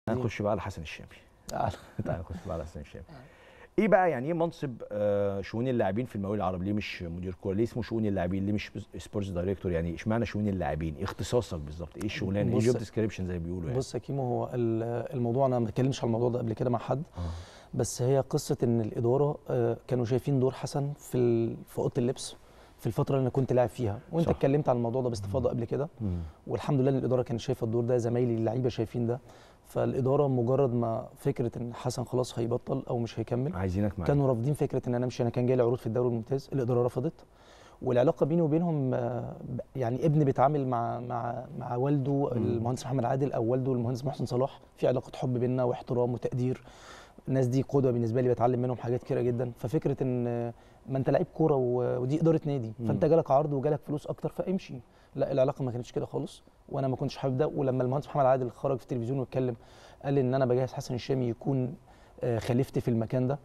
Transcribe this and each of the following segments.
هنخش بقى على حسن الشامي آه. تعال نخش بقى على حسن الشامي ايه بقى يعني ايه منصب آه، شؤون اللاعبين في المقاول العربي ليه مش مدير كوره ليه اسمه شؤون اللاعبين ليه مش سبورتس دايركتور يعني اشمعنى شؤون اللاعبين ايه اختصاصك بالظبط ايه الشغلانه ايه بص- الجوب ديسكريبشن زي ما بيقولوا يعني بص يا كيمو هو ال- الموضوع انا ما اتكلمش على الموضوع ده قبل كده مع حد آه. بس هي قصه ان الاداره آه، كانوا شايفين دور حسن في ال- في اوضه اللبس في الفتره اللي انا كنت لاعب فيها وانت صح. اتكلمت عن الموضوع ده باستفاضه قبل كده مم. والحمد لله ان الاداره كانت شايفه الدور ده زمايلي اللعيبه شايفين ده فالاداره مجرد ما فكره ان حسن خلاص هيبطل او مش هيكمل عايزينك معانا كانوا رافضين فكره ان انا امشي انا كان جاي لي عروض في الدوري الممتاز الاداره رفضت والعلاقه بيني وبينهم آه، ب- يعني ابن بيتعامل مع مع مع والده المهندس محمد عادل او والده المهندس محسن صلاح في علاقه حب بيننا واحترام وتقدير الناس دي قدوه بالنسبه لي بتعلم منهم حاجات كتيره جدا ففكره ان آه، ما انت لعيب كوره و- ودي اداره نادي مم. فانت جالك عرض وجالك فلوس اكتر فامشي لا العلاقه ما كانتش كده خالص وانا ما كنتش حابب ده ولما المهندس محمد عادل خرج في التلفزيون واتكلم قال لي ان انا بجهز حسن الشامي يكون آه، خليفتي في المكان ده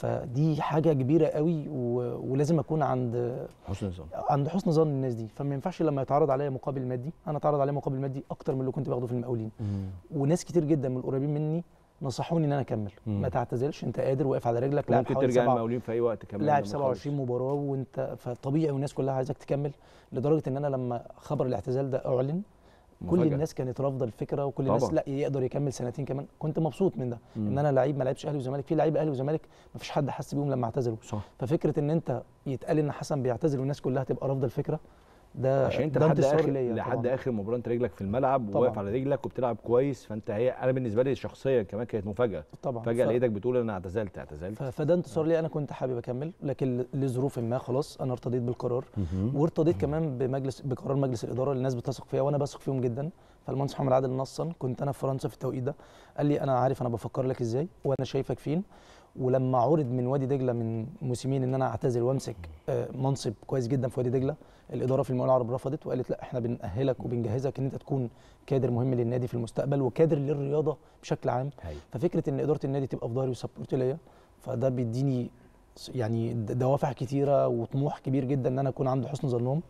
فدي حاجه كبيره قوي و... ولازم اكون عند حسن نظام عند حسن ظن الناس دي فما ينفعش لما يتعرض عليا مقابل مادي انا اتعرض عليا مقابل مادي اكتر من اللي كنت باخده في المقاولين وناس كتير جدا من القريبين مني نصحوني ان انا اكمل مم. ما تعتزلش انت قادر واقف على رجلك لاعب ممكن حوالي ترجع سبعة- المقاولين في اي وقت كمان لاعب لما 27 مباراه وانت فطبيعي والناس كلها عايزك تكمل لدرجه ان انا لما خبر الاعتزال ده اعلن كل مفاجأة. الناس كانت رافضه الفكره وكل طبعاً. الناس لا يقدر يكمل سنتين كمان كنت مبسوط من ده مم. ان انا لعيب ما لعبش اهلي وزمالك في لعيبه اهلي وزمالك ما فيش حد حس بيهم لما اعتزلوا صح ففكره ان انت يتقال ان حسن بيعتزل والناس كلها تبقى رافضه الفكره ده عشان انت ده لحد انتصار اخر ليا لحد طبعاً. اخر مباراه انت رجلك في الملعب طبعاً. وواقف على رجلك وبتلعب كويس فانت هي انا بالنسبه لي شخصيا كمان كانت مفاجاه طبعا فجاه ف- لقيتك بتقول انا اعتزلت اعتزلت ف- فده انتصار ليا انا كنت حابب اكمل لكن لظروف ما خلاص انا ارتضيت بالقرار وارتضيت كمان بمجلس بقرار مجلس الاداره اللي الناس بتثق فيا وانا بثق فيهم جدا فالمهندس محمد عادل نصا كنت انا في فرنسا في التوقيت ده قال لي انا عارف انا بفكر لك ازاي وانا شايفك فين ولما عرض من وادي دجله من موسمين ان انا اعتزل وامسك آه، منصب كويس جدا في وادي دجله الاداره في المقاول العربي رفضت وقالت لا احنا بنأهلك وبنجهزك ان انت تكون كادر مهم للنادي في المستقبل وكادر للرياضه بشكل عام هاي. ففكره ان اداره النادي تبقى في ظهري وسبورت ليا فده بيديني يعني د- دوافع كتيره وطموح كبير جدا ان انا اكون عند حسن ظنهم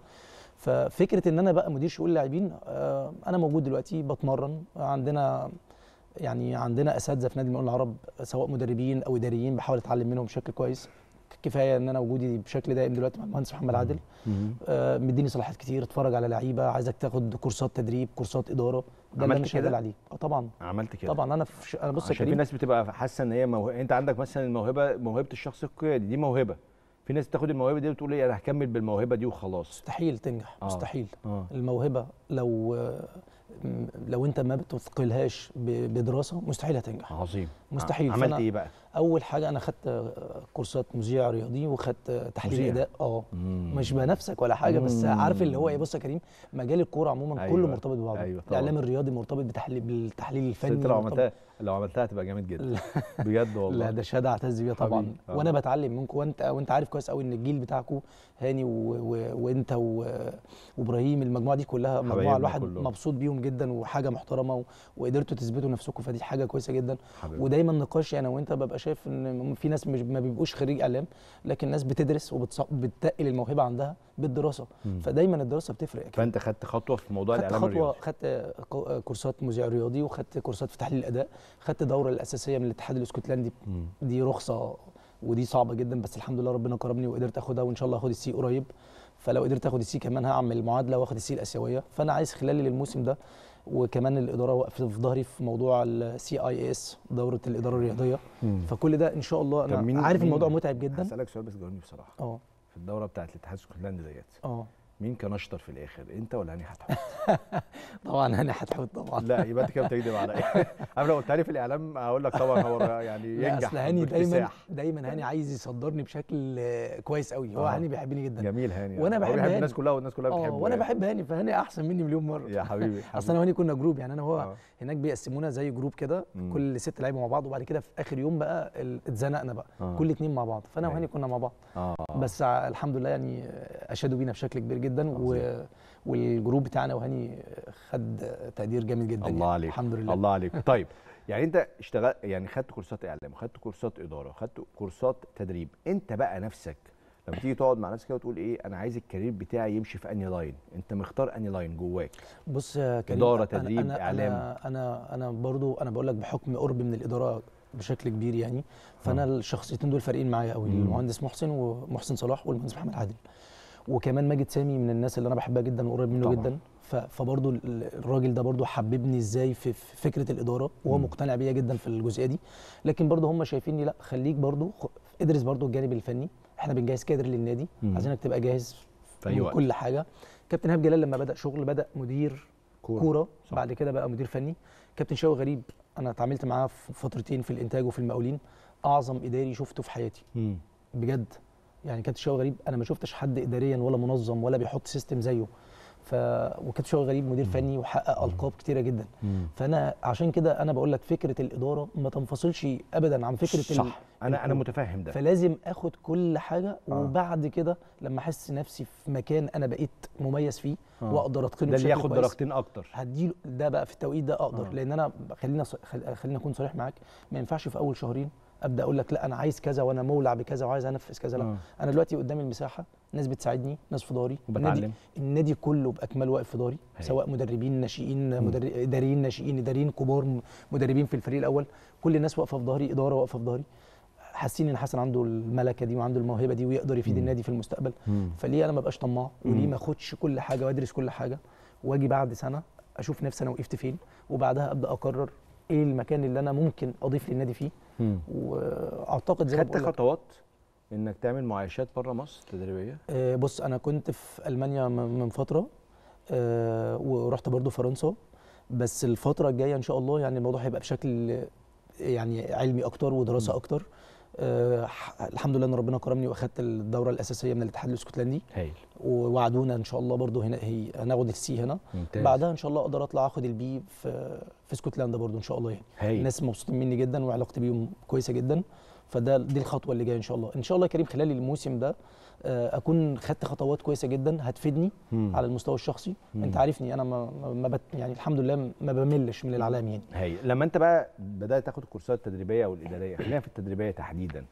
ففكره ان انا بقى مدير شؤون اللاعبين آه، انا موجود دلوقتي بتمرن عندنا يعني عندنا اساتذه في نادي المقاولين العرب سواء مدربين او اداريين بحاول اتعلم منهم بشكل كويس كفايه ان انا وجودي بشكل دائم دلوقتي مع المهندس محمد عادل مم. آه، مديني صلاحيات كتير اتفرج على لعيبه عايزك تاخد كورسات تدريب كورسات اداره ده اللي عملت انا شغال كده؟ عليه اه طبعا عملت كده طبعا انا في ش... انا بص يا عشان في كريم ناس بتبقى حاسه ان هي موهبه انت عندك مثلا الموهبه موهبه الشخص القيادي دي موهبه في ناس تاخد الموهبه دي وتقول ايه انا هكمل بالموهبه دي وخلاص مستحيل تنجح آه. مستحيل اه الموهبه لو م- لو انت ما بتثقلهاش ب- بدراسه مستحيل هتنجح عظيم مستحيل. عملت فأنا- ايه بقى اول حاجه انا خدت كورسات مذيع رياضي وخدت تحليل مذيع. اداء اه مم. مش بنفسك ولا حاجه بس مم. عارف اللي هو ايه بص يا كريم مجال الكوره عموما أيوة. كله مرتبط ببعضه أيوة طبعاً. الاعلام الرياضي مرتبط بتحليل بالتحليل بس الفني انت لو مرتبط- عملتها لو عملتها هتبقى جامد جدا بجد والله لا ده شهاده اعتز بيها طبعا حبيبي. آه. وانا بتعلم منكم وانت وانت عارف كويس قوي ان الجيل بتاعكم هاني و... و... وانت و... وابراهيم المجموعه دي كلها مجموعه حبايبنا الواحد كلهم. مبسوط بيهم جدا وحاجه محترمه و... وقدرتوا تثبتوا نفسكم فدي حاجه كويسه جدا حبيبي. ودايما نقاشي انا وانت ببقى شايف ان في ناس مش ما بيبقوش خريج اعلام لكن ناس بتدرس وبتتقل الموهبه عندها بالدراسه مم. فدايما الدراسه بتفرق أكيد. فانت خدت خطوه في موضوع خدت الاعلام خطوه الرياضي خدت ق- كورسات مذيع رياضي وخدت كورسات في تحليل الاداء خدت دوره الاساسيه من الاتحاد الاسكتلندي مم. دي رخصه ودي صعبه جدا بس الحمد لله ربنا كرمني وقدرت اخدها وان شاء الله هاخد السي قريب فلو قدرت اخد السي كمان هعمل معادله واخد السي الاسيويه فانا عايز خلال الموسم ده وكمان الاداره واقفه في ظهري في موضوع السي اي اس دوره الاداره الرياضيه مم. فكل ده ان شاء الله طب انا مين- عارف مين- الموضوع متعب جدا هسالك سؤال بس جاوبني بصراحه اه في الدوره بتاعت الاتحاد الاسكتلندي ديت اه مين كان اشطر في الاخر انت ولا هاني حتحوت طبعا انا هتحوت طبعا لا يبقى انت كده بتكذب عليا انا لو قلت لي في الاعلام هقول لك طبعا هو يعني لا ينجح اصل هاني دايما باكتساح. دايما هاني عايز يصدرني بشكل آه، كويس قوي هو آه. هاني بيحبني جدا جميل هاني وأنا هو بحب بيحب هاني. الناس كلها والناس كلها اه بتحبه وانا يعني. بحب هاني فهاني احسن مني مليون مره يا حبيبي اصل انا وهاني كنا جروب يعني انا وهو آه. هناك بيقسمونا زي جروب كده مم. كل ست لعيبه مع بعض وبعد كده في اخر يوم بقى ال- اتزنقنا بقى آه. كل اتنين مع بعض فانا أيوة. وهاني كنا مع بعض اه بس ع- الحمد لله يعني اشادوا بينا بشكل كبير جدا و... عظيم. والجروب بتاعنا وهاني خد تقدير جامد جدا الله يعني. عليك الحمد لله الله عليك طيب يعني انت اشتغل يعني خدت كورسات اعلام وخدت كورسات اداره وخدت كورسات تدريب انت بقى نفسك لما تيجي تقعد مع نفسك كده وتقول ايه انا عايز الكارير بتاعي يمشي في انهي لاين انت مختار انهي لاين جواك بص يا كريم إدارة، أنا- تدريب، أنا إعلام. انا انا انا برضو انا بقول لك بحكم قربي من الاداره بشكل كبير يعني فانا الشخصيتين دول فارقين معايا قوي مم. المهندس محسن ومحسن صلاح والمهندس محمد عادل وكمان ماجد سامي من الناس اللي انا بحبها جدا وقريب منه طبعاً. جدا ف- فبرضو ال- الراجل ده برضو حببني ازاي في في فكره الاداره وهو مم. مقتنع بيا جدا في الجزئيه دي لكن برضو هم شايفيني لا خليك برضو خ- ادرس برضو الجانب الفني احنا بنجهز كادر للنادي مم. عايزينك تبقى جاهز في أي من وقت. كل حاجه كابتن ايهاب جلال لما بدا شغل بدا مدير كورة. كوره صح. بعد كده بقى مدير فني كابتن شوقي غريب انا اتعاملت معاه في فترتين في الانتاج وفي المقاولين اعظم اداري شفته في حياتي مم. بجد يعني كابتن شوقي غريب انا ما شفتش حد اداريا ولا منظم ولا بيحط سيستم زيه ف وكابتن شوقي غريب مدير فني وحقق القاب كتيره جدا مم. فانا عشان كده انا بقول لك فكره الاداره ما تنفصلش ابدا عن فكره ال- صح انا انا الكورة. متفهم ده فلازم اخد كل حاجه آه. وبعد كده لما احس نفسي في مكان انا بقيت مميز فيه آه. واقدر اتقنه ده اللي بشكل ياخد كويس. درجتين اكتر هديله ده بقى في التوقيت ده اقدر آه. آه. لان انا خلينا ص- خل- خلينا اكون صريح معاك ما ينفعش في اول شهرين ابدا اقول لك لا انا عايز كذا وانا مولع بكذا وعايز انفذ كذا لا آه. انا دلوقتي قدامي المساحه ناس بتساعدني ناس في داري وبتعلم. النادي, النادي كله باكمله واقف في داري هاي. سواء مدربين ناشئين مدر... اداريين ناشئين اداريين كبار م- مدربين في الفريق الاول كل الناس واقفه في ظهري اداره واقفه في ظهري حاسين ان حسن عنده الملكه دي وعنده الموهبه دي ويقدر يفيد مم. النادي في المستقبل مم. فليه انا ما ابقاش طماع وليه مم. ما اخدش كل حاجه وادرس كل حاجه واجي بعد سنه اشوف نفسي انا وقفت فين وبعدها ابدا اقرر ايه المكان اللي انا ممكن اضيف للنادي فيه مم. واعتقد زي ما خدت بقول لك خطوات انك تعمل معايشات بره مصر تدريبيه آه، بص انا كنت في المانيا م- من فتره آه، ورحت برضو فرنسا بس الفتره الجايه ان شاء الله يعني الموضوع هيبقى بشكل يعني علمي اكتر ودراسه مم. اكتر آه، ح- الحمد لله ان ربنا كرمني واخدت الدوره الاساسيه من الاتحاد الاسكتلندي هايل ووعدونا ان شاء الله برضو هنا هي هناخد السي هنا ممتاز بعدها ان شاء الله اقدر اطلع اخد البي في في اسكتلندا برضو ان شاء الله يعني هايل الناس مبسوطين مني جدا وعلاقتي بيهم كويسه جدا فده دي الخطوه اللي جايه ان شاء الله ان شاء الله يا كريم خلال الموسم ده آه، اكون خدت خطوات كويسه جدا هتفيدني مم. على المستوى الشخصي مم. انت عارفني انا ما, ما- ما بت يعني الحمد لله ما بملش من العالم يعني هايل لما انت بقى بدات تاخد الكورسات التدريبيه او الاداريه خلينا في التدريبيه تحديدا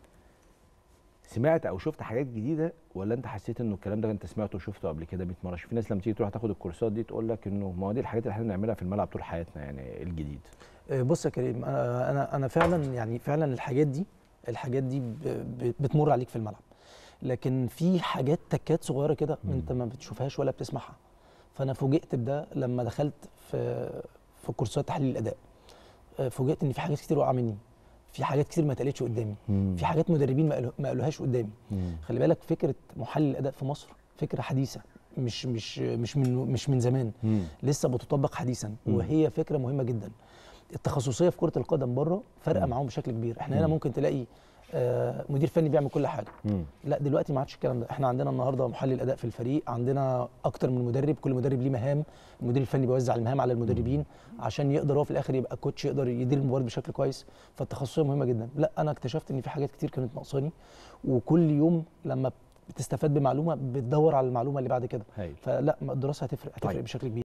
سمعت او شفت حاجات جديده ولا انت حسيت انه الكلام ده انت سمعته وشفته قبل كده 100 مره في ناس لما تيجي تروح تاخد الكورسات دي تقول لك انه ما هو دي الحاجات اللي احنا بنعملها في الملعب طول حياتنا يعني الجديد آه، بص يا كريم انا انا انا فعلا يعني فعلا الحاجات دي الحاجات دي ب- ب- بتمر عليك في الملعب لكن في حاجات تكات صغيره كده مم. انت ما بتشوفهاش ولا بتسمعها فانا فوجئت بده لما دخلت في في كورسات تحليل الاداء آه، فوجئت ان في حاجات كتير وقع مني في حاجات كتير ما اتقالتش قدامي في حاجات مدربين ما قالوا- ما قالوهاش قدامي مم. خلي بالك فكره محلل الاداء في مصر فكره حديثه مش مش مش من مش من زمان مم. لسه بتطبق حديثا مم. وهي فكره مهمه جدا التخصصيه في كره القدم بره فارقه مم. معاهم بشكل كبير احنا هنا مم. ممكن تلاقي آه، مدير فني بيعمل كل حاجه مم. لا دلوقتي ما عادش الكلام ده احنا عندنا النهارده محلل اداء في الفريق عندنا اكتر من مدرب كل مدرب ليه مهام المدير الفني بيوزع المهام على المدربين عشان يقدر هو في الاخر يبقى كوتش يقدر يدير المباراه بشكل كويس فالتخصصيه مهمه جدا لا انا اكتشفت ان في حاجات كتير كانت ناقصاني وكل يوم لما بتستفاد بمعلومه بتدور على المعلومه اللي بعد كده هايل فلا الدراسه هتفرق هتفرق طيب. بشكل كبير